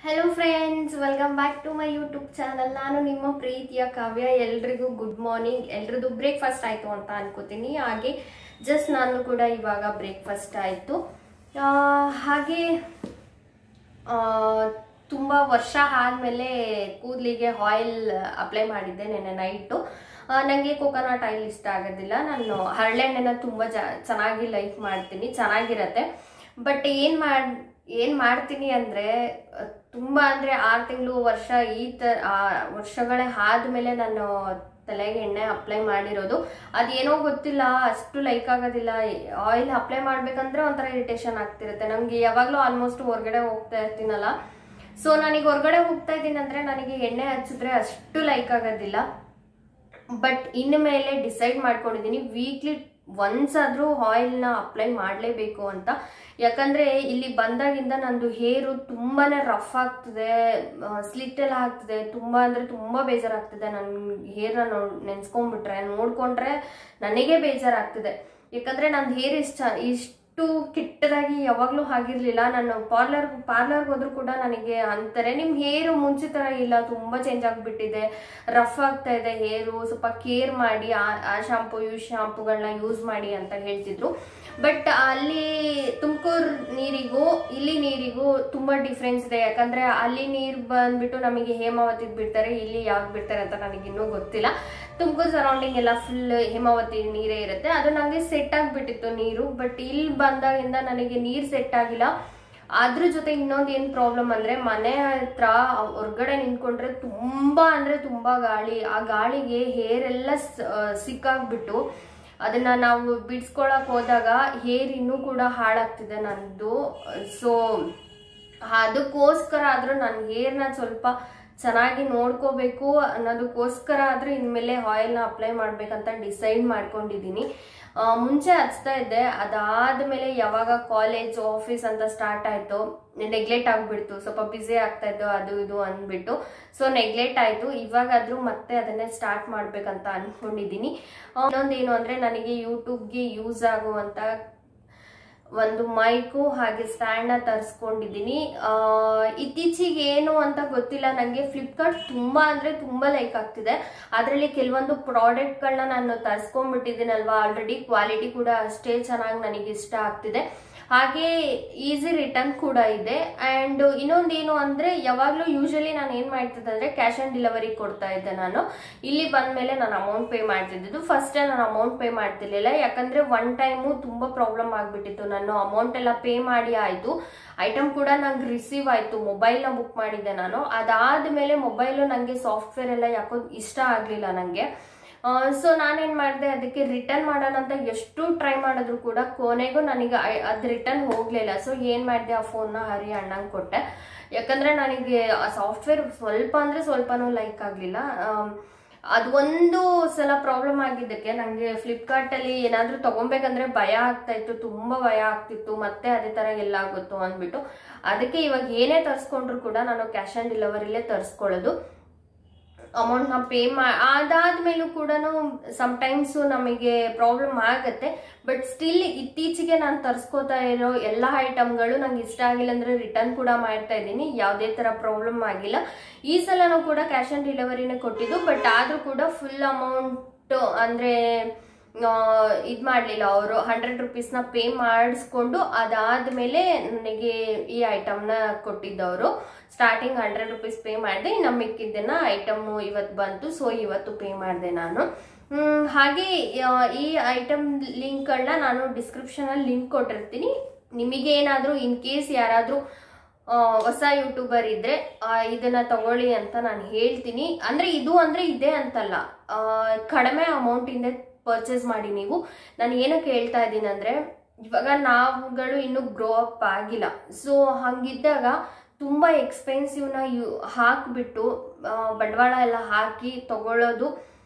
Hello friends welcome back to my YouTube channel ನಾನು ನಿಮ್ಮ ಪ್ರೀತಿಯ ಕಾವ್ಯ ಎಲ್ರಿಗೂ ಗುಡ್ ಮಾರ್ನಿಂಗ್ ಎಲ್ರದ್ದು ಬ್ರೇಕ್ಫಾಸ್ಟ್ ಆಯಿತು ಅಂತ ಅನ್ಕೋತೀನಿ ಹಾಗೆ ಜಸ್ಟ್ ನಾನು ಕೂಡ ಇವಾಗ ಬ್ರೇಕ್ಫಾಸ್ಟ್ ಆಯಿತು ಹಾಗೆ ಆ, ತುಂಬ ವರ್ಷ ಆದಮೇಲೆ ಕೂದಲಿಗೆ ಆಯಿಲ್ ಅಪ್ಲೈ ಮಾಡಿದ್ದೆ ನೆನ್ನೆ ನೈಟು ನನಗೆ ಕೋಕೋನಟ್ ಆಯಿಲ್ ಇಷ್ಟ ಆಗೋದಿಲ್ಲ ನಾನು ಹರಳೆಣ್ಣೆನ ತುಂಬ ಜ ಚೆನ್ನಾಗಿ ಲೈಕ್ ಮಾಡ್ತೀನಿ ಚೆನ್ನಾಗಿರತ್ತೆ ಬಟ್ ಏನು ಮಾಡಿ ಏನು ಮಾಡ್ತೀನಿ ಅಂದರೆ ತುಂಬ ಅಂದರೆ ಆರು ತಿಂಗಳು ವರ್ಷ ಈ ತ ಆ ವರ್ಷಗಳೇ ಆದಮೇಲೆ ನಾನು ತಲೆಗೆ ಎಣ್ಣೆ ಅಪ್ಲೈ ಮಾಡಿರೋದು ಅದೇನೋ ಗೊತ್ತಿಲ್ಲ ಅಷ್ಟು ಲೈಕ್ ಆಗೋದಿಲ್ಲ ಆಯಿಲ್ ಅಪ್ಲೈ ಮಾಡ್ಬೇಕಂದ್ರೆ ಒಂಥರ ಇರಿಟೇಷನ್ ಆಗ್ತಿರುತ್ತೆ ನನಗೆ ಯಾವಾಗಲೂ ಆಲ್ಮೋಸ್ಟ್ ಹೊರಗಡೆ ಹೋಗ್ತಾ ಇರ್ತೀನಲ್ಲ ಸೊ ನನಗೆ ಹೊರಗಡೆ ಹೋಗ್ತಾ ಇದ್ದೀನಿ ಅಂದರೆ ನನಗೆ ಎಣ್ಣೆ ಹಚ್ಚಿದ್ರೆ ಅಷ್ಟು ಲೈಕ್ ಆಗೋದಿಲ್ಲ ಬಟ್ ಇನ್ನು ಮೇಲೆ ಡಿಸೈಡ್ ಮಾಡ್ಕೊಂಡಿದ್ದೀನಿ ವೀಕ್ಲಿ ಒನ್ಸ್ ಆದರೂ ಆಯಿಲ್ನ ಅಪ್ಲೈ ಮಾಡಲೇಬೇಕು ಅಂತ ಯಾಕಂದರೆ ಇಲ್ಲಿ ಬಂದಾಗಿಂದ ನಂದು ಹೇರು ತುಂಬಾ ರಫ್ ಆಗ್ತದೆ ಸ್ಲಿಟ್ ಎಲ್ಲ ಆಗ್ತದೆ ತುಂಬ ಅಂದರೆ ತುಂಬ ಬೇಜಾರಾಗ್ತದೆ ನನ್ನ ಹೇರ್ನ ನೋ ನೆನೆಸ್ಕೊಂಡ್ಬಿಟ್ರೆ ನೋಡ್ಕೊಂಡ್ರೆ ನನಗೆ ಬೇಜಾರಾಗ್ತದೆ ಯಾಕಂದರೆ ನಂದು ಹೇರ್ ಇಷ್ಟ ಇಷ್ಟು ಕೆಟ್ಟದಾಗಿ ಯಾವಾಗಲೂ ಆಗಿರಲಿಲ್ಲ ನಾನು ಪಾರ್ಲರ್ ಪಾರ್ಲರ್ಗೆ ಹೋದ್ರೂ ಕೂಡ ನನಗೆ ಅಂತಾರೆ ನಿಮ್ಮ ಹೇರು ಮುಂಚೆ ಥರ ಇಲ್ಲ ತುಂಬ ಚೇಂಜ್ ಆಗಿಬಿಟ್ಟಿದೆ ರಫ್ ಆಗ್ತಾ ಇದೆ ಹೇರು ಸ್ವಲ್ಪ ಕೇರ್ ಮಾಡಿ ಆ ಆ ಶಾಂಪು ಈ ಶಾಂಪುಗಳನ್ನ ಯೂಸ್ ಮಾಡಿ ಅಂತ ಹೇಳ್ತಿದ್ರು ಬಟ್ ಅಲ್ಲಿ ತುಮಕೂರು ನೀರಿಗೂ ಇಲ್ಲಿ ನೀರಿಗೂ ತುಂಬ ಡಿಫ್ರೆನ್ಸ್ ಇದೆ ಯಾಕಂದರೆ ಅಲ್ಲಿ ನೀರು ಬಂದ್ಬಿಟ್ಟು ನಮಗೆ ಹೇಮಾವತಿಗೆ ಬಿಡ್ತಾರೆ ಇಲ್ಲಿ ಯಾವ್ದು ಬಿಡ್ತಾರೆ ಅಂತ ನನಗಿನ್ನೂ ಗೊತ್ತಿಲ್ಲ ತುಮಕೂರು ಸರೌಂಡಿಂಗ್ ಎಲ್ಲ ಫುಲ್ ಹೇಮಾವತಿ ನೀರೇ ಇರುತ್ತೆ ಅದು ನನಗೆ ಸೆಟ್ ಆಗಿಬಿಟ್ಟಿತ್ತು ನೀರು ಬಟ್ ಇಲ್ಲಿ ಬಂದಾಗಿಂದ ನನಗೆ ನೀರು ಸೆಟ್ ಆಗಿಲ್ಲ ಅದ್ರ ಜೊತೆ ಇನ್ನೊಂದು ಏನು ಪ್ರಾಬ್ಲಮ್ ಅಂದರೆ ಮನೆ ಹತ್ರ ಹೊರ್ಗಡೆ ನಿಂತ್ಕೊಂಡ್ರೆ ತುಂಬ ಅಂದರೆ ತುಂಬ ಗಾಳಿ ಆ ಗಾಳಿಗೆ ಹೇರ್ ಎಲ್ಲ ಸಿಕ್ಕಾಗ್ಬಿಟ್ಟು ಅದನ್ನ ನಾವು ಬಿಡಿಸ್ಕೊಳಕ್ ಹೋದಾಗ ಹೇರ್ ಇನ್ನೂ ಕೂಡ ಹಾಳಾಗ್ತಿದೆ ನಂದು ಸೊ ಅದಕ್ಕೋಸ್ಕರ ಆದರೂ ನನ್ನ ಹೇರ್ನ ಸ್ವಲ್ಪ ಚೆನ್ನಾಗಿ ನೋಡ್ಕೋಬೇಕು ಅನ್ನೋದಕ್ಕೋಸ್ಕರ ಆದರೂ ಇನ್ಮೇಲೆ ಆಯಿಲ್ನ ಅಪ್ಲೈ ಮಾಡ್ಬೇಕಂತ ಡಿಸೈಡ್ ಮಾಡ್ಕೊಂಡಿದ್ದೀನಿ ಆ, ಮುಂಚೆ ಹಚ್ತಾ ಇದ್ದೆ ಅದಾದ್ಮೇಲೆ ಯಾವಾಗ ಕಾಲೇಜ್ ಆಫೀಸ್ ಅಂತ ಸ್ಟಾರ್ಟ್ ಆಯಿತು ನೆಗ್ಲೆಕ್ಟ್ ಆಗಿಬಿಡ್ತು ಸ್ವಲ್ಪ ಬ್ಯುಸಿ ಆಗ್ತಾ ಇತ್ತು ಅದು ಇದು ಅಂದ್ಬಿಟ್ಟು ಸೊ ನೆಗ್ಲೆಕ್ಟ್ ಆಯಿತು ಇವಾಗಾದರೂ ಮತ್ತೆ ಅದನ್ನೇ ಸ್ಟಾರ್ಟ್ ಮಾಡ್ಬೇಕಂತ ಅನ್ಕೊಂಡಿದ್ದೀನಿ ಇನ್ನೊಂದೇನು ಅಂದರೆ ನನಗೆ ಯೂಟ್ಯೂಬ್ಗೆ ಯೂಸ್ ಆಗುವಂಥ ಒಂದು ಮೈಕು ಹಾಗೆ ಸ್ಟ್ಯಾಂಡ್ನ ತರಿಸ್ಕೊಂಡಿದ್ದೀನಿ ಇತ್ತೀಚೆಗೆ ಏನು ಅಂತ ಗೊತ್ತಿಲ್ಲ ನನಗೆ ಫ್ಲಿಪ್ಕಾರ್ಟ್ ತುಂಬ ಅಂದರೆ ತುಂಬ ಲೈಕ್ ಆಗ್ತಿದೆ ಅದರಲ್ಲಿ ಕೆಲವೊಂದು ಪ್ರಾಡಕ್ಟ್ಗಳನ್ನ ನಾನು ತರಿಸ್ಕೊಂಡ್ಬಿಟ್ಟಿದ್ದೀನಲ್ವಾ ಆಲ್ರೆಡಿ ಕ್ವಾಲಿಟಿ ಕೂಡ ಅಷ್ಟೇ ಚೆನ್ನಾಗಿ ನನಗೆ ಇಷ್ಟ ಆಗ್ತಿದೆ ಹಾಗೆ ಈಸಿ ರಿಟರ್ನ್ ಕೂಡ ಇದೆ ಆ್ಯಂಡ್ ಇನ್ನೊಂದೇನು ಅಂದರೆ ಯಾವಾಗಲೂ ಯೂಶಲಿ ನಾನು ಏನು ಮಾಡ್ತಿದ್ದೆ ಅಂದರೆ ಕ್ಯಾಶ್ ಆನ್ ಡೆಲಿವರಿ ಕೊಡ್ತಾ ಇದ್ದೆ ನಾನು ಇಲ್ಲಿ ಬಂದಮೇಲೆ ನಾನು ಅಮೌಂಟ್ ಪೇ ಮಾಡ್ತಿದ್ದು ಫಸ್ಟೇ ನಾನು ಅಮೌಂಟ್ ಪೇ ಮಾಡ್ತಿರ್ಲಿಲ್ಲ ಯಾಕಂದರೆ ಒನ್ ಟೈಮು ತುಂಬ ಪ್ರಾಬ್ಲಮ್ ಆಗಿಬಿಟ್ಟಿತ್ತು ನಾನು ಅಮೌಂಟ್ ಎಲ್ಲ ಪೇ ಮಾಡಿ ಆಯಿತು ಐಟಮ್ ಕೂಡ ನಂಗೆ ರಿಸೀವ್ ಆಯಿತು ಮೊಬೈಲ್ನ ಬುಕ್ ಮಾಡಿದ್ದೆ ನಾನು ಅದಾದಮೇಲೆ ಮೊಬೈಲು ನನಗೆ ಸಾಫ್ಟ್ವೇರ್ ಎಲ್ಲ ಯಾಕೋ ಇಷ್ಟ ಆಗಲಿಲ್ಲ ನನಗೆ ಸೊ ನಾನೇನು ಮಾಡಿದೆ ಅದಕ್ಕೆ ರಿಟರ್ನ್ ಮಾಡೋಣ ಅಂತ ಎಷ್ಟು ಟ್ರೈ ಮಾಡಿದ್ರು ಕೂಡ ಕೊನೆಗೂ ನನಗೆ ಐ- ಅದು ರಿಟರ್ನ್ ಹೋಗಲಿಲ್ಲ ಸೊ ಏನು ಮಾಡಿದೆ ಆ ಫೋನ್ನ ಹರಿ ಅಣ್ಣಂಗೆ ಕೊಟ್ಟೆ ಯಾಕಂದರೆ ನನಗೆ ಆ ಸಾಫ್ಟ್ವೇರ್ ಸ್ವಲ್ಪ ಅಂದರೆ ಸ್ವಲ್ಪನೂ ಲೈಕ್ ಆಗಲಿಲ್ಲ ಅದು ಒಂದು ಸಲ ಪ್ರಾಬ್ಲಮ್ ಆಗಿದ್ದಕ್ಕೆ ನನಗೆ ಫ್ಲಿಪ್ಕಾರ್ಟಲ್ಲಿ ಏನಾದರೂ ತೊಗೊಬೇಕಂದ್ರೆ ಭಯ ಆಗ್ತಾ ಇತ್ತು ತುಂಬ ಭಯ ಆಗ್ತಿತ್ತು ಮತ್ತೆ ಅದೇ ಥರ ಎಲ್ಲ ಆಗುತ್ತೋ ಅಂದ್ಬಿಟ್ಟು ಅದಕ್ಕೆ ಇವಾಗ ಏನೇ ತರಿಸ್ಕೊಂಡ್ರು ಕೂಡ ನಾನು ಕ್ಯಾಶ್ ಆನ್ ಡೆಲಿವರಿಲೇ ತರಿಸ್ಕೊಳ್ಳೋದು ಅಮೌಂಟ್ನ ಪೇ ಮಾ ಅದಾದ್ಮೇಲೂ ಕೂಡ ಸಮ್ಟೈಮ್ಸು ನಮಗೆ ಪ್ರಾಬ್ಲಮ್ ಆಗುತ್ತೆ ಬಟ್ ಸ್ಟಿಲ್ ಇತ್ತೀಚೆಗೆ ನಾನು ತರಿಸ್ಕೋತಾ ಇರೋ ಎಲ್ಲ ಐಟಮ್ಗಳು ನಂಗೆ ಇಷ್ಟ ಆಗಿಲ್ಲ ಅಂದರೆ ರಿಟರ್ನ್ ಕೂಡ ಮಾಡ್ತಾ ಇದ್ದೀನಿ ಯಾವುದೇ ಥರ ಪ್ರಾಬ್ಲಮ್ ಆಗಿಲ್ಲ ಈ ಸಲನೂ ಕೂಡ ಕ್ಯಾಶ್ ಆನ್ ಡೆಲಿವರಿನೇ ಕೊಟ್ಟಿದ್ದು ಬಟ್ ಆದರೂ ಕೂಡ ಫುಲ್ ಅಮೌಂಟ್ ಅಂದರೆ ಇದು ಮಾಡಲಿಲ್ಲ ಅವರು ಹಂಡ್ರೆಡ್ ರುಪೀಸ್ನ ಪೇ ಮಾಡಿಸ್ಕೊಂಡು ಅದಾದಮೇಲೆ ನನಗೆ ಈ ಐಟಮ್ನ ಕೊಟ್ಟಿದ್ದವರು ಸ್ಟಾರ್ಟಿಂಗ್ ಹಂಡ್ರೆಡ್ ರುಪೀಸ್ ಪೇ ಮಾಡಿದೆ ಇನ್ನು ಮಿಕ್ಕಿದ್ದನ್ನ ಐಟಮು ಇವತ್ತು ಬಂತು ಸೊ ಇವತ್ತು ಪೇ ಮಾಡಿದೆ ನಾನು ಹ್ಮ್, ಹಾಗೆ ಆ, ಈ ಐಟಮ್ ಲಿಂಕ್ಗಳನ್ನ ನಾನು ಡಿಸ್ಕ್ರಿಪ್ಷನಲ್ಲಿ ಲಿಂಕ್ ಕೊಟ್ಟಿರ್ತೀನಿ ನಿಮಗೆ ಏನಾದರೂ ಇನ್ ಕೇಸ್ ಯಾರಾದರೂ ಹೊಸ ಯೂಟ್ಯೂಬರ್ ಇದ್ರೆ ಆ, ಇದನ್ನ ತಗೊಳ್ಳಿ ಅಂತ ನಾನು ಹೇಳ್ತೀನಿ ಅಂದ್ರೆ ಇದು ಅಂದ್ರೆ ಇದೆ ಅಂತಲ್ಲ ಆ, ಕಡಿಮೆ ಅಮೌಂಟಿಂದ ಪರ್ಚೇಸ್ ಮಾಡಿ ನೀವು ನಾನು ಏನಕ್ಕೆ ಹೇಳ್ತಾ ಇದ್ದೀನಿ ಅಂದ್ರೆ ಇವಾಗ ನಾವುಗಳು ಇನ್ನೂ ಗ್ರೋ ಅಪ್ ಆಗಿಲ್ಲ ಸೊ ಹಂಗಿದ್ದಾಗ ತುಂಬ ಎಕ್ಸ್ಪೆನ್ಸಿವ್ನ ಯು ಹಾಕಿಬಿಟ್ಟು ಬಂಡವಾಳ ಎಲ್ಲ ಹಾಕಿ ತಗೊಳ್ಳೋದು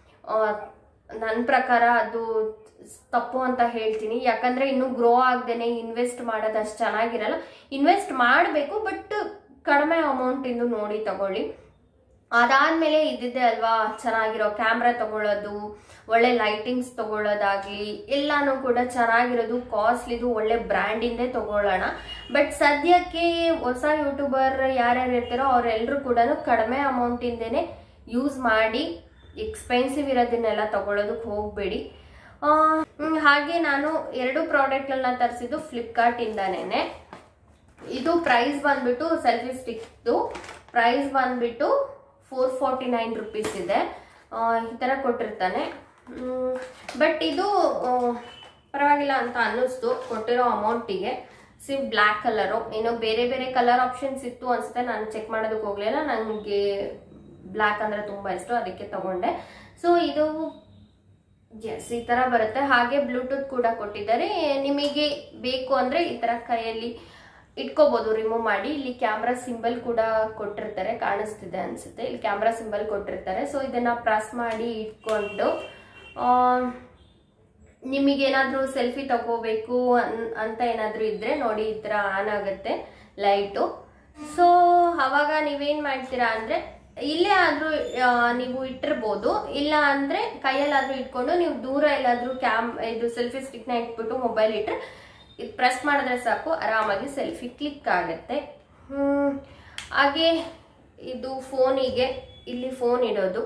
ನನ್ನ ಪ್ರಕಾರ ಅದು ತಪ್ಪು ಅಂತ ಹೇಳ್ತೀನಿ ಯಾಕಂದರೆ ಇನ್ನೂ ಗ್ರೋ ಆಗದೇನೆ ಇನ್ವೆಸ್ಟ್ ಮಾಡೋದು ಅಷ್ಟು ಚೆನ್ನಾಗಿರಲ್ಲ ಇನ್ವೆಸ್ಟ್ ಮಾಡಬೇಕು ಬಟ್ ಕಡಿಮೆ ಅಮೌಂಟಿಂದು ನೋಡಿ ತಗೊಳ್ಳಿ ಅದಾದ್ಮೇಲೆ ಇದ್ದಿದ್ದೆ ಅಲ್ವಾ ಚೆನ್ನಾಗಿರೋ ಕ್ಯಾಮ್ರಾ ತಗೊಳ್ಳೋದು ಒಳ್ಳೆ ಲೈಟಿಂಗ್ಸ್ ತಗೊಳ್ಳೋದಾಗ್ಲಿ ಎಲ್ಲಾನು ಕೂಡ ಚೆನ್ನಾಗಿರೋದು ಕಾಸ್ಟ್ಲಿದು ಒಳ್ಳೆ ಬ್ರ್ಯಾಂಡಿಂದೇ ತಗೊಳ್ಳೋಣ ಬಟ್ ಸದ್ಯಕ್ಕೆ ಹೊಸ ಯೂಟ್ಯೂಬರ್ ಯಾರ್ಯಾರು ಇರ್ತಾರೋ ಅವರೆಲ್ಲರೂ ಕೂಡ ಕಡಿಮೆ ಅಮೌಂಟಿಂದೇನೆ ಯೂಸ್ ಮಾಡಿ ಎಕ್ಸ್ಪೆನ್ಸಿವ್ ಇರೋದನ್ನೆಲ್ಲ ತಗೊಳ್ಳೋದಕ್ಕೆ ಹೋಗಬೇಡಿ ಹಾಗೆ ನಾನು ಎರಡು ಪ್ರಾಡಕ್ಟ್ಗಳನ್ನ ತರಿಸಿದ್ದು ಫ್ಲಿಪ್ಕಾರ್ಟಿಂದನೇ ಇದು ಪ್ರೈಸ್ ಬಂದ್ಬಿಟ್ಟು ಸೆಲ್ಫಿ ಸ್ಟಿಕ್ದು ಪ್ರೈಸ್ ಬಂದ್ಬಿಟ್ಟು ಫೋರ್ ಫಾರ್ಟಿ ನೈನ್ ರುಪೀಸ್ ಇದೆ ಆ, ಈ ಥರ ಕೊಟ್ಟಿರ್ತಾನೆ ಬಟ್ ಇದು ಆ, ಪರವಾಗಿಲ್ಲ ಅಂತ ಅನ್ನಿಸ್ತು ಕೊಟ್ಟಿರೋ ಅಮೌಂಟಿಗೆ ಸಿಮ್ ಬ್ಲ್ಯಾಕ್ ಕಲರು ಇನ್ನು ಬೇರೆ ಬೇರೆ ಕಲರ್ ಆಪ್ಷನ್ಸ್ ಇತ್ತು ಅನ್ಸುತ್ತೆ ನಾನು ಚೆಕ್ ಮಾಡೋದಕ್ಕೆ ಹೋಗ್ಲಿಲ್ಲ ನನಗೆ ಬ್ಲ್ಯಾಕ್ ಅಂದ್ರೆ ತುಂಬ ಇಷ್ಟ ಅದಕ್ಕೆ ತಗೊಂಡೆ ಸೊ ಇದು ಎಸ್ ಈ ತರ ಬರುತ್ತೆ ಹಾಗೆ ಬ್ಲೂಟೂತ್ ಕೂಡ ಕೊಟ್ಟಿದ್ದಾರೆ ನಿಮಗೆ ಬೇಕು ಅಂದ್ರೆ ಈ ತರ ಕೈಯಲ್ಲಿ ಇಟ್ಕೋಬಹುದು ರಿಮೂವ್ ಮಾಡಿ ಇಲ್ಲಿ ಕ್ಯಾಮ್ರಾ ಸಿಂಬಲ್ ಕೂಡ ಕೊಟ್ಟಿರ್ತಾರೆ ಕಾಣಿಸ್ತಿದೆ ಅನ್ಸುತ್ತೆ ಇಲ್ಲಿ ಕ್ಯಾಮ್ರಾ ಸಿಂಬಲ್ ಕೊಟ್ಟಿರ್ತಾರೆ ಸೊ ಇದನ್ನ ಪ್ರೆಸ್ ಮಾಡಿ ಇಟ್ಕೊಂಡು ಆ, ನಿಮಗೇನಾದ್ರೂ ಸೆಲ್ಫಿ ತಗೋಬೇಕು ಅನ್- ಅಂತ ಏನಾದ್ರೂ ಇದ್ರೆ ನೋಡಿ ಈ ತರ ಆನ್ ಆಗುತ್ತೆ ಲೈಟು ಸೊ ಅವಾಗ ನೀವೇನ್ ಮಾಡ್ತೀರಾ ಅಂದ್ರೆ ಇಲ್ಲೇ ಆದ್ರೂ ಆ, ನೀವು ಇಟ್ಟಿರ್ಬೋದು ಇಲ್ಲ ಅಂದ್ರೆ ಕೈಯಲ್ಲಾದ್ರೂ ಇಟ್ಕೊಂಡು ನೀವು ದೂರ ಎಲ್ಲಾದ್ರೂ ಕ್ಯಾಮ್ ಇದು ಸೆಲ್ಫಿ ಸ್ಟಿಕ್ ನ ಇಟ್ಬಿಟ್ಟು ಮೊಬೈಲ್ ಇಟ್ರೆ ಇದು ಪ್ರೆಸ್ ಮಾಡಿದ್ರೆ ಸಾಕು ಆರಾಮಾಗಿ ಸೆಲ್ಫಿ ಕ್ಲಿಕ್ ಆಗುತ್ತೆ ಹ್ಮ್ ಹಾಗೆ ಇದು ಫೋನಿಗೆ ಇಲ್ಲಿ ಫೋನ್ ಇಡೋದು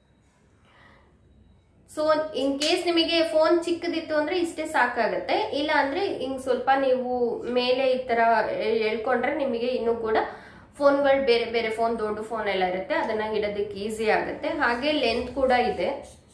ಸೊ ಇನ್ ಕೇಸ್ ನಿಮಗೆ ಫೋನ್ ಚಿಕ್ಕದಿತ್ತು ಅಂದ್ರೆ ಇಷ್ಟೇ ಸಾಕಾಗತ್ತೆ ಇಲ್ಲ ಅಂದ್ರೆ ಹಿಂಗ್ ಸ್ವಲ್ಪ ನೀವು ಮೇಲೆ ಈ ತರ ಎಳ್ಕೊಂಡ್ರೆ ನಿಮಗೆ ಇನ್ನೂ ಕೂಡ ಫೋನ್ಗಳು ಬೇರೆ ಬೇರೆ ಫೋನ್ ದೊಡ್ಡ ಫೋನ್ ಎಲ್ಲ ಇರುತ್ತೆ ಅದನ್ನ ಇಡೋದಕ್ಕೆ ಈಸಿ ಆಗುತ್ತೆ ಹಾಗೆ ಲೆಂತ್ ಕೂಡ ಇದೆ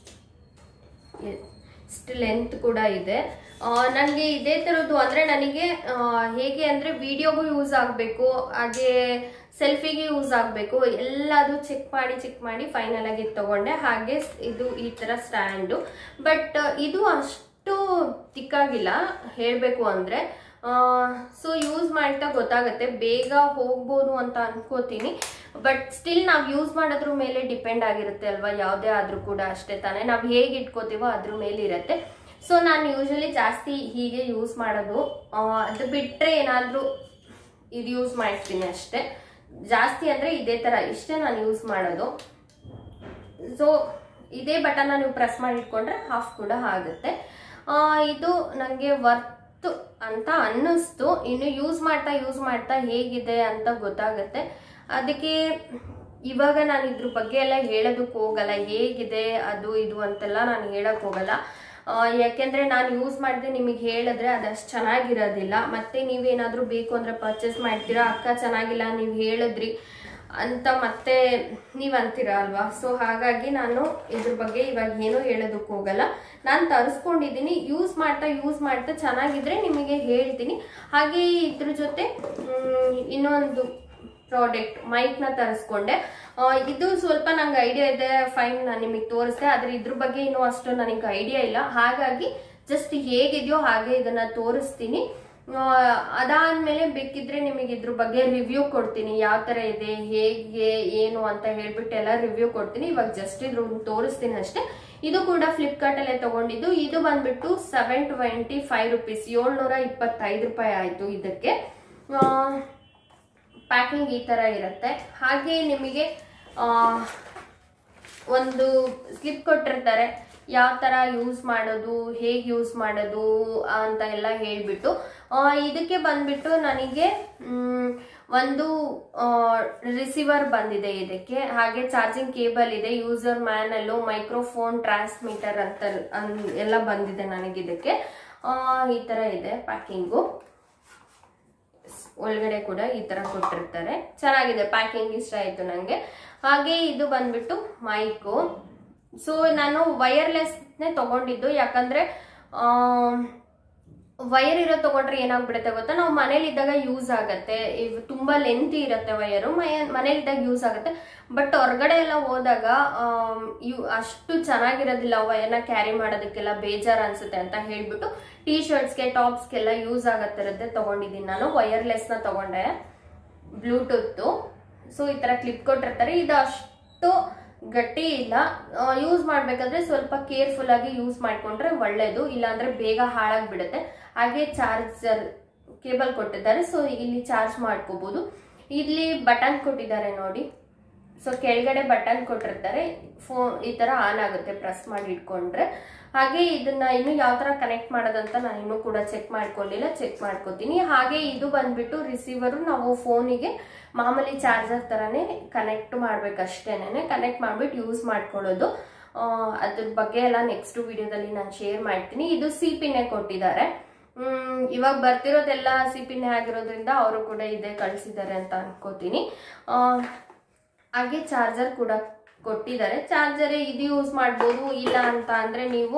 ಇಷ್ಟು ಲೆಂತ್ ಕೂಡ ಇದೆ ನನಗೆ ಇದೇ ಥರದ್ದು ಅಂದರೆ ನನಗೆ ಆ, ಹೇಗೆ ಅಂದರೆ ವಿಡಿಯೋಗೂ ಯೂಸ್ ಆಗಬೇಕು ಹಾಗೆ ಸೆಲ್ಫಿಗೆ ಯೂಸ್ ಆಗಬೇಕು ಎಲ್ಲದು ಚೆಕ್ ಮಾಡಿ ಚೆಕ್ ಮಾಡಿ ಫೈನಲ್ ಆಗಿ ತಗೊಂಡೆ ಹಾಗೆ ಸ್- ಇದು ಈ ಥರ ಸ್ಟ್ಯಾಂಡು ಬಟ್ ಇದು ಅಷ್ಟು ತಿಕ್ಕಾಗಿಲ್ಲ ಹೇಳಬೇಕು ಅಂದರೆ ಸೊ ಯೂಸ್ ಮಾಡ್ತಾ ಗೊತ್ತಾಗುತ್ತೆ ಬೇಗ ಹೋಗ್ಬೋದು ಅಂತ ಅನ್ಕೋತೀನಿ ಬಟ್ ಸ್ಟಿಲ್ ನಾವು ಯೂಸ್ ಮಾಡೋದ್ರ ಮೇಲೆ ಡಿಪೆಂಡ್ ಆಗಿರುತ್ತೆ ಅಲ್ವಾ ಯಾವುದೇ ಆದ್ರೂ ಕೂಡ ಅಷ್ಟೇ ತಾನೇ ನಾವು ಹೇಗೆ ಇಟ್ಕೋತೀವೋ ಅದ್ರ ಮೇಲೆ ಇರುತ್ತೆ ಸೊ ನಾನು ಯೂಶಲಿ ಜಾಸ್ತಿ ಹೀಗೆ ಯೂಸ್ ಮಾಡೋದು ಆ, ಅದು ಬಿಟ್ಟರೆ ಏನಾದರೂ ಇದು ಯೂಸ್ ಮಾಡ್ತೀನಿ ಅಷ್ಟೇ ಜಾಸ್ತಿ ಅಂದರೆ ಇದೇ ಥರ ಇಷ್ಟೇ ನಾನು ಯೂಸ್ ಮಾಡೋದು ಸೊ ಇದೇ ಬಟನ್ನ ನೀವು ಪ್ರೆಸ್ ಮಾಡಿ ಇಟ್ಕೊಂಡ್ರೆ ಹಾಫ್ ಕೂಡ ಆಗುತ್ತೆ ಆ, ಇದು ನನಗೆ ವರ್ತ್ ಅಂತ ಅನ್ನಿಸ್ತು ಇನ್ನು ಯೂಸ್ ಮಾಡ್ತಾ ಯೂಸ್ ಮಾಡ್ತಾ ಹೇಗಿದೆ ಅಂತ ಗೊತ್ತಾಗುತ್ತೆ ಅದಕ್ಕೆ ಇವಾಗ ನಾನು ಇದ್ರ ಬಗ್ಗೆ ಎಲ್ಲ ಹೇಳೋದಕ್ಕೆ ಹೋಗಲ್ಲ ಹೇಗಿದೆ ಅದು ಇದು ಅಂತೆಲ್ಲ ನಾನು ಹೇಳಕ್ ಹೋಗಲ್ಲ ಆ, ಯಾಕೆಂದ್ರೆ ನಾನು ಯೂಸ್ ಮಾಡಿದೆ ನಿಮಗೆ ಹೇಳಿದ್ರೆ ಅದಷ್ಟು ಚೆನ್ನಾಗಿರೋದಿಲ್ಲ ಮತ್ತೆ ನೀವೇನಾದ್ರೂ ಬೇಕು ಅಂದ್ರೆ ಪರ್ಚೇಸ್ ಮಾಡ್ತೀರಾ ಅಕ್ಕ ಚೆನ್ನಾಗಿಲ್ಲ ನೀವು ಹೇಳಿದ್ರಿ ಅಂತ ಮತ್ತೆ ನೀವು ಅಂತೀರಾ ಅಲ್ವಾ ಸೊ ಹಾಗಾಗಿ ನಾನು ಇದ್ರ ಬಗ್ಗೆ ಇವಾಗ ಏನೂ ಹೇಳೋದಕ್ಕೆ ಹೋಗಲ್ಲ ನಾನು ತರಿಸ್ಕೊಂಡಿದ್ದೀನಿ ಯೂಸ್ ಮಾಡ್ತಾ ಯೂಸ್ ಮಾಡ್ತಾ ಚೆನ್ನಾಗಿದ್ರೆ ನಿಮಗೆ ಹೇಳ್ತೀನಿ ಹಾಗೆ ಇದ್ರ ಜೊತೆ ಮ್, ಇನ್ನೊಂದು ಪ್ರಾಡಕ್ಟ್ ಮೈಕ್ನ ತರಿಸ್ಕೊಂಡೆ ಆ, ಇದು ಸ್ವಲ್ಪ ನಂಗೆ ಐಡಿಯಾ ಇದೆ ಫೈನ್ ನಾನು ನಿಮಗೆ ತೋರಿಸ್ದೆ ಆದ್ರೆ ಇದ್ರ ಬಗ್ಗೆ ಇನ್ನೂ ಅಷ್ಟು ನನಗೆ ಐಡಿಯಾ ಇಲ್ಲ ಹಾಗಾಗಿ ಜಸ್ಟ್ ಹೇಗಿದೆಯೋ ಹಾಗೆ ಇದನ್ನ ತೋರಿಸ್ತೀನಿ ಆ, ಅದಾದ್ಮೇಲೆ ಬೇಕಿದ್ರೆ ನಿಮಗೆ ಇದ್ರ ಬಗ್ಗೆ ರಿವ್ಯೂ ಕೊಡ್ತೀನಿ ಯಾವ ತರ ಇದೆ ಹೇಗೆ ಏನು ಅಂತ ಹೇಳ್ಬಿಟ್ಟು ಎಲ್ಲ ರಿವ್ಯೂ ಕೊಡ್ತೀನಿ ಇವಾಗ ಜಸ್ಟ್ ಇದ್ರ ತೋರಿಸ್ತೀನಿ ಅಷ್ಟೇ ಇದು ಕೂಡ ಫ್ಲಿಪ್ಕಾರ್ಟ್ ಅಲ್ಲೇ ತಗೊಂಡಿದ್ದು ಇದು ಬಂದ್ಬಿಟ್ಟು ಸೆವೆನ್ ಟ್ವೆಂಟಿ ಫೈವ್ ರುಪೀಸ್ ಏಳ್ನೂರ ಇಪ್ಪತ್ತೈದು ರೂಪಾಯಿ ಆಯ್ತು ಇದಕ್ಕೆ ಆ, ಪ್ಯಾಕಿಂಗ್ ಈ ತರ ಇರುತ್ತೆ ಹಾಗೆ ನಿಮಗೆ ಆ, ಒಂದು ಸ್ಲಿಪ್ ಕೊಟ್ಟಿರ್ತಾರೆ ಯಾವ ತರ ಯೂಸ್ ಮಾಡೋದು ಹೇಗೆ ಯೂಸ್ ಮಾಡೋದು ಅಂತ ಎಲ್ಲ ಹೇಳ್ಬಿಟ್ಟು ಆ, ಇದಕ್ಕೆ ಬಂದ್ಬಿಟ್ಟು ನನಗೆ ಮ್, ಒಂದು ರಿಸೀವರ್ ಬಂದಿದೆ ಇದಕ್ಕೆ ಹಾಗೆ ಚಾರ್ಜಿಂಗ್ ಕೇಬಲ್ ಇದೆ ಯೂಸರ್ ಮ್ಯಾನಲ್ಲು ಮೈಕ್ರೋಫೋನ್ ಟ್ರಾನ್ಸ್ಮಿಟರ್ ಅಂತ ಅನ್- ಎಲ್ಲ ಬಂದಿದೆ ನನಗೆ ಇದಕ್ಕೆ ಆ, ಈ ತರ ಇದೆ ಪ್ಯಾಕಿಂಗು ಒಳಗಡೆ ಕೂಡ ಈ ತರ ಕೊಟ್ಟಿರ್ತಾರೆ ಚೆನ್ನಾಗಿದೆ ಪ್ಯಾಕಿಂಗ್ ಇಷ್ಟ ಆಯ್ತು ನಂಗೆ ಹಾಗೆ ಇದು ಬಂದ್ಬಿಟ್ಟು ಮೈಕು ಸೊ ನಾನು ವೈರ್ಲೆಸ್ನೇ ತಗೊಂಡಿದ್ದು ಯಾಕಂದ್ರೆ ವೈರ್ ಇರೋ ತಗೊಂಡ್ರೆ ಏನಾಗ್ಬಿಡುತ್ತೆ ಗೊತ್ತಾ ನಾವು ಮನೇಲಿ ಇದ್ದಾಗ ಯೂಸ್ ಆಗತ್ತೆ ಇವ್ ತುಂಬಾ ಲೆಂತಿ ಇರುತ್ತೆ ವೈರು ಮನೇಲಿ ಇದ್ದಾಗ ಯೂಸ್ ಆಗುತ್ತೆ ಬಟ್ ಹೊರಗಡೆ ಎಲ್ಲ ಹೋದಾಗ ಆಮ್, ಇವ್ ಅಷ್ಟು ಚೆನ್ನಾಗಿರೋದಿಲ್ಲ ವೈರ್ನ ಕ್ಯಾರಿ ಮಾಡೋದಕ್ಕೆಲ್ಲ ಬೇಜಾರ್ ಅನ್ಸುತ್ತೆ ಅಂತ ಹೇಳ್ಬಿಟ್ಟು ಟೀ ಶರ್ಟ್ಸ್ಗೆ ಟಾಪ್ಸ್ಗೆಲ್ಲ ಯೂಸ್ ಆಗತ್ತಿರತ್ತೆ ತಗೊಂಡಿದ್ದೀನಿ ನಾನು ವೈರ್ಲೆಸ್ನ ತಗೊಂಡೆ ಬ್ಲೂಟೂತ್ ಸೊ ಈ ತರ ಕ್ಲಿಪ್ ಕೊಟ್ಟಿರ್ತಾರೆ ಇದು ಅಷ್ಟು ಗಟ್ಟಿ ಇಲ್ಲ ಯೂಸ್ ಮಾಡ್ಬೇಕಾದ್ರೆ ಸ್ವಲ್ಪ ಕೇರ್ಫುಲ್ ಆಗಿ ಯೂಸ್ ಮಾಡ್ಕೊಂಡ್ರೆ ಒಳ್ಳೇದು ಇಲ್ಲಾಂದ್ರೆ ಬೇಗ ಹಾಳಾಗ್ಬಿಡುತ್ತೆ ಹಾಗೆ ಚಾರ್ಜರ್ ಕೇಬಲ್ ಕೊಟ್ಟಿದ್ದಾರೆ ಸೊ ಇಲ್ಲಿ ಚಾರ್ಜ್ ಮಾಡ್ಕೋಬಹುದು ಇಲ್ಲಿ ಬಟನ್ ಕೊಟ್ಟಿದ್ದಾರೆ ನೋಡಿ ಸೊ ಕೆಳಗಡೆ ಬಟನ್ ಕೊಟ್ಟಿರ್ತಾರೆ ಫೋನ್ ಈ ತರ ಆನ್ ಆಗುತ್ತೆ ಪ್ರೆಸ್ ಮಾಡಿ ಇಟ್ಕೊಂಡ್ರೆ ಹಾಗೆ ಇದನ್ನ ಇನ್ನು ಯಾವ ತರ ಕನೆಕ್ಟ್ ಮಾಡೋದಂತ ನಾನು ಇನ್ನೂ ಕೂಡ ಚೆಕ್ ಮಾಡ್ಕೊಂಡಿಲ್ಲ ಚೆಕ್ ಮಾಡ್ಕೋತೀನಿ ಹಾಗೆ ಇದು ಬಂದ್ಬಿಟ್ಟು ರಿಸೀವರು ನಾವು ಫೋನಿಗೆ ಮಾಮೂಲಿ ಚಾರ್ಜರ್ ತರನೇ ಕನೆಕ್ಟ್ ಮಾಡ್ಬೇಕಷ್ಟೇನೆ ಕನೆಕ್ಟ್ ಮಾಡ್ಬಿಟ್ಟು ಯೂಸ್ ಮಾಡ್ಕೊಳ್ಳೋದು ಆ, ಅದ್ರ ಬಗ್ಗೆ ಎಲ್ಲ ನೆಕ್ಸ್ಟ್ ವಿಡಿಯೋದಲ್ಲಿ ನಾನು ಶೇರ್ ಮಾಡ್ತೀನಿ ಇದು ಸಿ ಪಿನ್ನೇ ಕೊಟ್ಟಿದ್ದಾರೆ ಹ್ಮ್, ಇವಾಗ ಬರ್ತಿರೋದೆಲ್ಲ ಸಿ ಪಿನ್ನೇ ಆಗಿರೋದ್ರಿಂದ ಅವರು ಕೂಡ ಇದೇ ಕಳ್ಸಿದ್ದಾರೆ ಅಂತ ಅನ್ಕೋತೀನಿ ಆ, ಹಾಗೆ ಚಾರ್ಜರ್ ಕೂಡ ಕೊಟ್ಟಿದ್ದಾರೆ ಚಾರ್ಜರ್ ಇದು ಯೂಸ್ ಮಾಡ್ಬೋದು ಇಲ್ಲ ಅಂತ ಅಂದ್ರೆ ನೀವು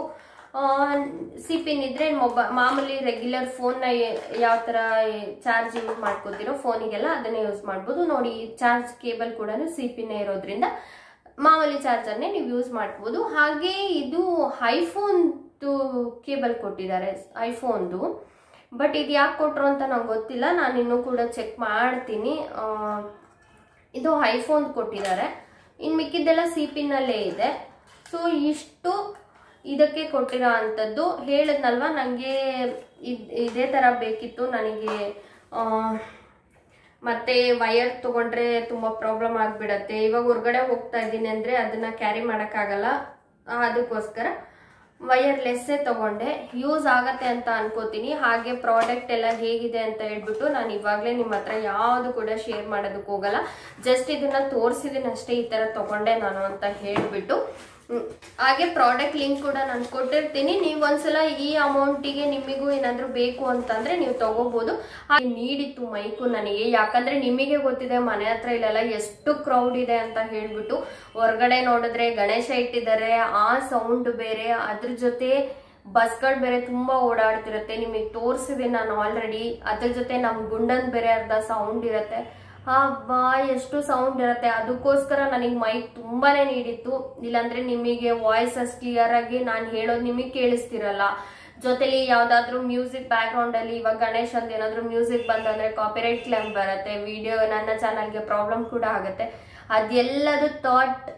ಸಿ ಪಿನ್ ಇದ್ರೆ ಮೊಬೈಲ್ ಮಾಮೂಲಿ ರೆಗ್ಯುಲರ್ ಫೋನ್ನ ಯಾವ ಥರ ಚಾರ್ಜ್ ಯೂಸ್ ಮಾಡ್ಕೋತಿರೋ ಫೋನಿಗೆಲ್ಲ ಅದನ್ನೇ ಯೂಸ್ ಮಾಡ್ಬೋದು ನೋಡಿ ಚಾರ್ಜ್ ಕೇಬಲ್ ಕೂಡ ಸಿ ಪಿನ್ನೇ ಇರೋದ್ರಿಂದ ಮಾಮೂಲಿ ಚಾರ್ಜರ್ನೇ ನೀವು ಯೂಸ್ ಮಾಡ್ಬೋದು ಹಾಗೆ ಇದು ಐಫೋನ್ದು ಕೇಬಲ್ ಕೊಟ್ಟಿದ್ದಾರೆ ಐಫೋನ್ದು ಬಟ್ ಇದು ಯಾಕೆ ಕೊಟ್ರು ಅಂತ ನಂಗೆ ಗೊತ್ತಿಲ್ಲ ನಾನು ಇನ್ನೂ ಕೂಡ ಚೆಕ್ ಮಾಡ್ತೀನಿ ಆ, ಇದು ಐಫೋನ್ ಕೊಟ್ಟಿದ್ದಾರೆ ಇನ್ನು ಮಿಕ್ಕಿದ್ದೆಲ್ಲ ಸಿ ಪಿನ್ನಲ್ಲೇ ಇದೆ ಸೊ ಇಷ್ಟು ಇದಕ್ಕೆ ಕೊಟ್ಟಿರೋ ಅಂಥದ್ದು ಹೇಳಿದ್ನಲ್ವ ನನಗೆ ಇದೇ ಥರ ಬೇಕಿತ್ತು ನನಗೆ ಆ, ಮತ್ತೆ ವಯರ್ ತಗೊಂಡ್ರೆ ತುಂಬ ಪ್ರಾಬ್ಲಮ್ ಆಗಿಬಿಡತ್ತೆ ಇವಾಗ ಹೊರಗಡೆ ಹೋಗ್ತಾ ಇದ್ದೀನಿ ಅಂದರೆ ಅದನ್ನು ಕ್ಯಾರಿ ಮಾಡೋಕ್ಕಾಗಲ್ಲ ಆ, ಅದಕ್ಕೋಸ್ಕರ ವಯರ್ಲೆಸ್ಸೇ ತಗೊಂಡೆ ಯೂಸ್ ಆಗತ್ತೆ ಅಂತ ಅನ್ಕೋತೀನಿ ಹಾಗೆ ಪ್ರಾಡಕ್ಟ್ ಎಲ್ಲ ಹೇಗಿದೆ ಅಂತ ಹೇಳ್ಬಿಟ್ಟು ನಾನು ಇವಾಗಲೇ ನಿಮ್ಮ ಹತ್ರ ಯಾವುದು ಕೂಡ ಶೇರ್ ಮಾಡೋದಕ್ಕೆ ಹೋಗಲ್ಲ ಜಸ್ಟ್ ಇದನ್ನ ತೋರಿಸಿದ್ದೀನಿ ಅಷ್ಟೇ ಈ ಥರ ತಗೊಂಡೆ ನಾನು ಅಂತ ಹೇಳ್ಬಿಟ್ಟು ಹ್ಮ್. ಹಾಗೆ ಪ್ರಾಡಕ್ಟ್ ಲಿಂಕ್ ಕೂಡ ನಾನು ಕೊಟ್ಟಿರ್ತೀನಿ ನೀವು ಒಂದ್ಸಲ ಈ ಅಮೌಂಟಿಗೆ ನಿಮಗೂ ಏನಾದರೂ ಬೇಕು ಅಂತಂದ್ರೆ ನೀವು ತಗೋಬಹುದು ಹಾಗೆ ನೀಡಿತ್ತು ಮೈಕು ನನಗೆ ಯಾಕಂದ್ರೆ ನಿಮಗೆ ಗೊತ್ತಿದೆ ಮನೆ ಹತ್ರ ಇಲ್ಲೆಲ್ಲ ಎಷ್ಟು ಕ್ರೌಡ್ ಇದೆ ಅಂತ ಹೇಳ್ಬಿಟ್ಟು ಹೊರಗಡೆ ನೋಡಿದ್ರೆ ಗಣೇಶ ಇಟ್ಟಿದ್ದಾರೆ ಆ ಸೌಂಡ್ ಬೇರೆ ಅದ್ರ ಜೊತೆ ಬಸ್ಗಳು ಬೇರೆ ತುಂಬಾ ಓಡಾಡ್ತಿರತ್ತೆ ನಿಮಗೆ ತೋರಿಸಿದೆ ನಾನು ಆಲ್ರೆಡಿ ಅದ್ರ ಜೊತೆ ನಮ್ ಗುಂಡನ್ ಬೇರೆ ಅರ್ಧ ಸೌಂಡ್ ಇರತ್ತೆ ಬಾ ಎಷ್ಟು ಸೌಂಡ್ ಇರತ್ತೆ ಅದಕ್ಕೋಸ್ಕರ ನನಗೆ ಮೈಕ್ ತುಂಬಾನೇ ನೀಡಿತ್ತು ಇಲ್ಲಾಂದ್ರೆ ನಿಮಗೆ ವಾಯ್ಸ್ ಅಷ್ಟು ಕ್ಲಿಯರ್ ಆಗಿ ನಾನು ಹೇಳೋದು ನಿಮಗೆ ಕೇಳಿಸ್ತಿರಲ್ಲ ಜೊತೆಲಿ ಯಾವ್ದಾದ್ರು ಮ್ಯೂಸಿಕ್ ಬ್ಯಾಕ್ ಗ್ರೌಂಡ್ ಅಲ್ಲಿ ಇವಾಗ ಗಣೇಶ್ ಅಂತ ಏನಾದ್ರು ಮ್ಯೂಸಿಕ್ ಬಂದಂದ್ರೆ ಕಾಪಿರೈಟ್ ಕ್ಲೈಮ್ ಬರುತ್ತೆ ವಿಡಿಯೋ ನನ್ನ ಚಾನಲ್ಗೆ ಪ್ರಾಬ್ಲಮ್ ಕೂಡ ಆಗುತ್ತೆ ಅದೆಲ್ಲದು ಥಾಟ್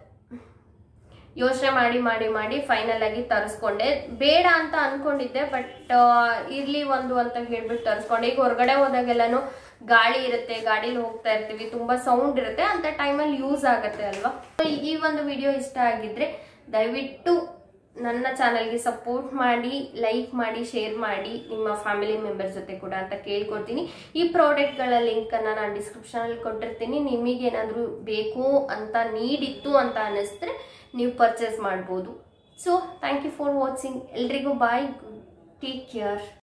ಯೋಚನೆ ಮಾಡಿ ಮಾಡಿ ಮಾಡಿ ಫೈನಲ್ ಆಗಿ ತರಿಸ್ಕೊಂಡೆ ಬೇಡ ಅಂತ ಅನ್ಕೊಂಡಿದ್ದೆ ಬಟ್ ಇರ್ಲಿ ಒಂದು ಅಂತ ಹೇಳ್ಬಿಟ್ಟು ತರಿಸ್ಕೊಂಡೆ ಈಗ ಹೊರಗಡೆ ಹೋದಾಗೆಲ್ಲಾನು ಗಾಳಿ ಇರುತ್ತೆ ಗಾಡಿಲಿ ಹೋಗ್ತಾ ಇರ್ತೀವಿ ತುಂಬಾ ಸೌಂಡ್ ಇರುತ್ತೆ ಅಂತ ಟೈಮಲ್ಲಿ ಯೂಸ್ ಆಗುತ್ತೆ ಅಲ್ವಾ ಈ ಒಂದು ವಿಡಿಯೋ ಇಷ್ಟ ಆಗಿದ್ರೆ ದಯವಿಟ್ಟು ನನ್ನ ಚಾನಲ್ಗೆ ಸಪೋರ್ಟ್ ಮಾಡಿ ಲೈಕ್ ಮಾಡಿ ಶೇರ್ ಮಾಡಿ ನಿಮ್ಮ ಫ್ಯಾಮಿಲಿ ಮೆಂಬರ್ ಜೊತೆ ಕೂಡ ಅಂತ ಕೇಳ್ಕೊಡ್ತೀನಿ ಈ ಪ್ರಾಡಕ್ಟ್ಗಳ ಲಿಂಕನ್ನು ನಾನು ಡಿಸ್ಕ್ರಿಪ್ಷನಲ್ಲಿ ಕೊಟ್ಟಿರ್ತೀನಿ ನಿಮಗೇನಾದರೂ ಬೇಕು ಅಂತ ನೀಡಿತ್ತು ಅಂತ ಅನ್ನಿಸಿದ್ರೆ ನೀವು ಪರ್ಚೇಸ್ ಮಾಡ್ಬೋದು so thank you for watching ಎಲ್ರಿಗೂ ಬಾಯ್ ಟೇಕ್ ಕೇರ್